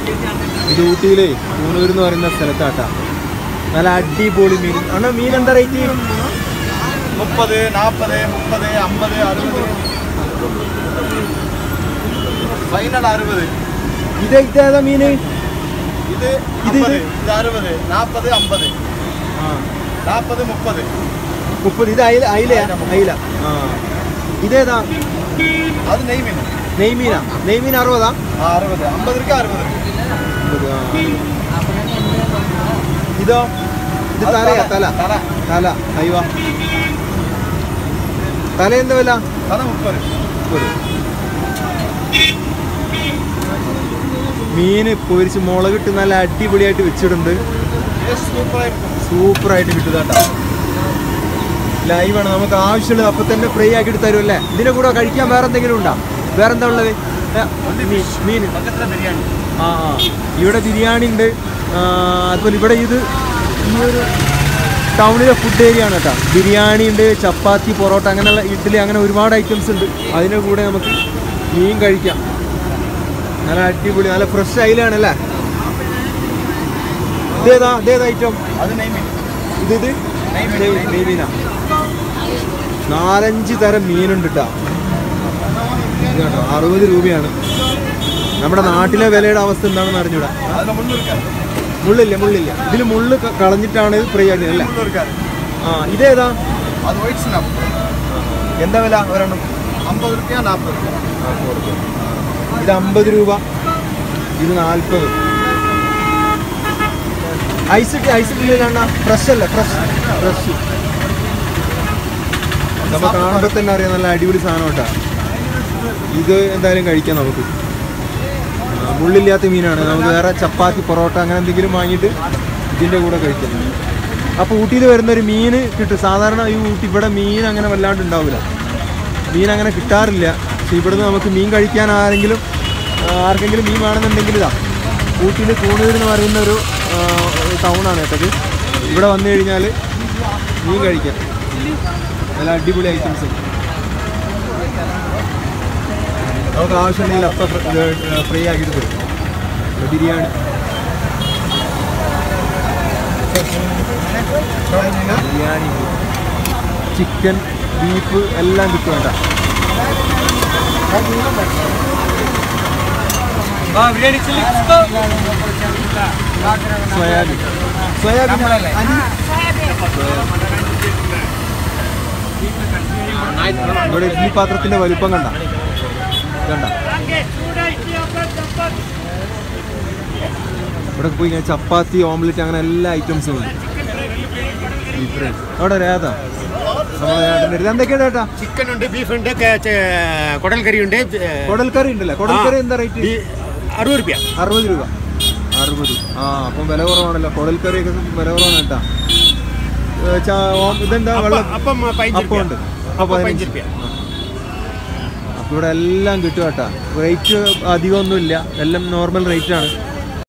ഇത് ഊട്ടിയിലേ കൂണൂർ എന്ന് പറയുന്ന സ്ഥലത്താട്ടാ നല്ല അടിപൊളി മീൻ അണ്ണാ മീൻ എന്താ റേറ്റ് മുപ്പത് നാൽപ്പത് മുപ്പത് അമ്പത് അറുപത് ഫൈനൽ അറുപത് ഇത് ഇതേതാ മീൻ ഇത് ഇത് അമ്പത് ഇത് അറുപത് നാൽപ്പത് അമ്പത് ആ നാൽപ്പത് മുപ്പത് മുപ്പത് ഇത് അയില അയിലയാ അയില ആ ഇതേതാ അത് നെയ്മീൻ നെയ്മീനാ നെയ്മീൻ അറുപതാ ആ അറുപത് അമ്പത് രൂപ അറുപത് അമ്പത്, ആ. ഇതോ ഇത് തലയാ തല തല തല അയ്യോ തല എന്താ വില തല മുപ്പത് മുപ്പത്. മീന് പൊരിച്ച് മുളകിട്ട് നല്ല അടിപൊളിയായിട്ട് വെച്ചിടുന്നുണ്ട് സൂപ്പറായിരിക്കും സൂപ്പറായിട്ട് കിട്ടുതാട്ടോ ലൈവാണ് നമുക്ക് ആവശ്യമുള്ളത് അപ്പം തന്നെ ഫ്രൈ ആക്കിയിട്ട് തരുമല്ലേ ഇതിൻ്റെ കൂടെ കഴിക്കാൻ വേറെ എന്തെങ്കിലും ഉണ്ടോ വേറെ എന്താ ഉള്ളത് ഏ, മീൻ മീൻ പക്കത്തിലെ ബിരിയാണി ആ ആ ഇവിടെ ബിരിയാണി ഉണ്ട് ആ, അതുപോലെ ഇവിടെ ഇത് ഈ ഒരു ടൗണിലെ ഫുഡ് ഏരിയ ആണ് കേട്ടോ ബിരിയാണി ഉണ്ട് ചപ്പാത്തി പൊറോട്ട അങ്ങനെയുള്ള ഇഡ്ഡലി അങ്ങനെ ഒരുപാട് ഐറ്റംസ് ഉണ്ട് അതിൻ്റെ കൂടെ നമുക്ക് മീൻ കഴിക്കാം നല്ല അടിപൊളി നല്ല ഫ്രഷ് അയിലാണല്ലേ ഇതേതാ ഇതേതാ ഐറ്റം അത് നെയ്മീൻ ഇത് ഇത് നെയ്മീൻ, നെയ്- നെയ്മീനാ നാലഞ്ച് തരം മീനുണ്ട് കേട്ടോ ഇത് കേട്ടോ അറുപത് രൂപയാണ് നമ്മുടെ നാട്ടിലെ വിലയുടെ അവസ്ഥ എന്താണെന്ന് അറിഞ്ഞൂടാ അതിന് മുന്നൂറ് മുള്ളില്ല മുള്ളില്ല ഇതിൽ മുള്ള് ക- കളഞ്ഞിട്ടാണ് ഇത് ഫ്രൈ ആക്കുന്നത് അല്ലേ മുന്നൂറ് ആ ഇതേതാ അത് വൈറ്റ് സ്നാപ്പ് എന്താ വില ഒരെണ്ണം അമ്പത് റുപ്യ നാൽപ്പത് റുപ്യ ഇത് അമ്പത് രൂപ ഇത് നാൽപ്പത് ഐസ് ഇട്ട് ഐസ് ഇട്ടില്ല ഫ്രഷ് അല്ലേ ഫ്രഷ് ഫ്രഷ് നമ്മൾ കാണുമ്പോൾ തന്നെ അറിയാം നല്ല അടിപൊളി സാധനം കേട്ടാ ഇത് എന്തായാലും കഴിക്കാം നമുക്ക് ആ, മുള്ളില്ലാത്ത മീനാണ് നമുക്ക് വേറെ ചപ്പാത്തി പൊറോട്ട അങ്ങനെ എന്തെങ്കിലും വാങ്ങിയിട്ട് ഇതിൻ്റെ കൂടെ കഴിക്കാം അപ്പോൾ ഊട്ടിയിൽ വരുന്ന ഒരു മീൻ കിട്ടും സാധാരണ ഈ ഊട്ടി ഇവിടെ മീൻ അങ്ങനെ വല്ലാണ്ട് ഉണ്ടാവില്ല മീൻ അങ്ങനെ കിട്ടാറില്ല പക്ഷെ ഇവിടുന്ന് നമുക്ക് മീൻ കഴിക്കാൻ ആരെങ്കിലും ആ, ആർക്കെങ്കിലും മീൻ വേണമെന്നുണ്ടെങ്കിൽ ഇതാ ഊട്ടിയിൽ കൂണൂർ എന്ന് പറയുന്ന ഒരു ടൗണാണ് കേട്ടത് ഇവിടെ വന്നു കഴിഞ്ഞാൽ മീൻ കഴിക്കാം നല്ല അടിപൊളി ഐറ്റംസ് നമുക്ക് ആവശ്യമുണ്ടെങ്കിൽ അപ്പം ഫ്രീ ആക്കിയിട്ട് തരും ബിരിയാണി ബിരിയാണി ചിക്കൻ ബീഫ് എല്ലാം കിട്ടും കേട്ടോ സോയാബീൻ സോയാബീൻ അരി ഇവിടെ ഇഡ്ഡലി പാത്രത്തിന്റെ വലിപ്പം കണ്ട കണ്ട ഇവിടെ പോയി ഇങ്ങനെ ചപ്പാത്തി ഓംലെറ്റ് അങ്ങനെ എല്ലാ ഐറ്റംസും ഉണ്ട് ഇത്രയും അവിടെ രാധ നമ്മളെ ഏട്ടൻ്റെ അടുത്ത് എന്തൊക്കെയാണ് ഏട്ടാ ചിക്കൻ ഉണ്ട് ബീഫ് ഉണ്ട് കുടൽ കറി ഉണ്ട് കുടൽക്കറി ഉണ്ടല്ലേ കുടൽക്കറി എന്താ റേറ്റ് അറുപത് റുപ്യ അറുപത് രൂപ അറുപത് ആ അപ്പം വില കുറവാണല്ലോ കുടൽക്കറിയൊക്കെ വില കുറവാണ് കേട്ടാ ഏ, ചാ- ഓം- ഇതെന്താ വെള്ളം അപ്പം പതിനഞ്ച് അപ്പം ഉണ്ട് അപ്പം പതിനഞ്ച് റുപ്യ അപ്പോൾ ഇവിടെ എല്ലാം കിട്ടും കേട്ടാ റേറ്റ് അധികമൊന്നുമില്ല എല്ലാം നോർമൽ റേറ്റ് ആണ്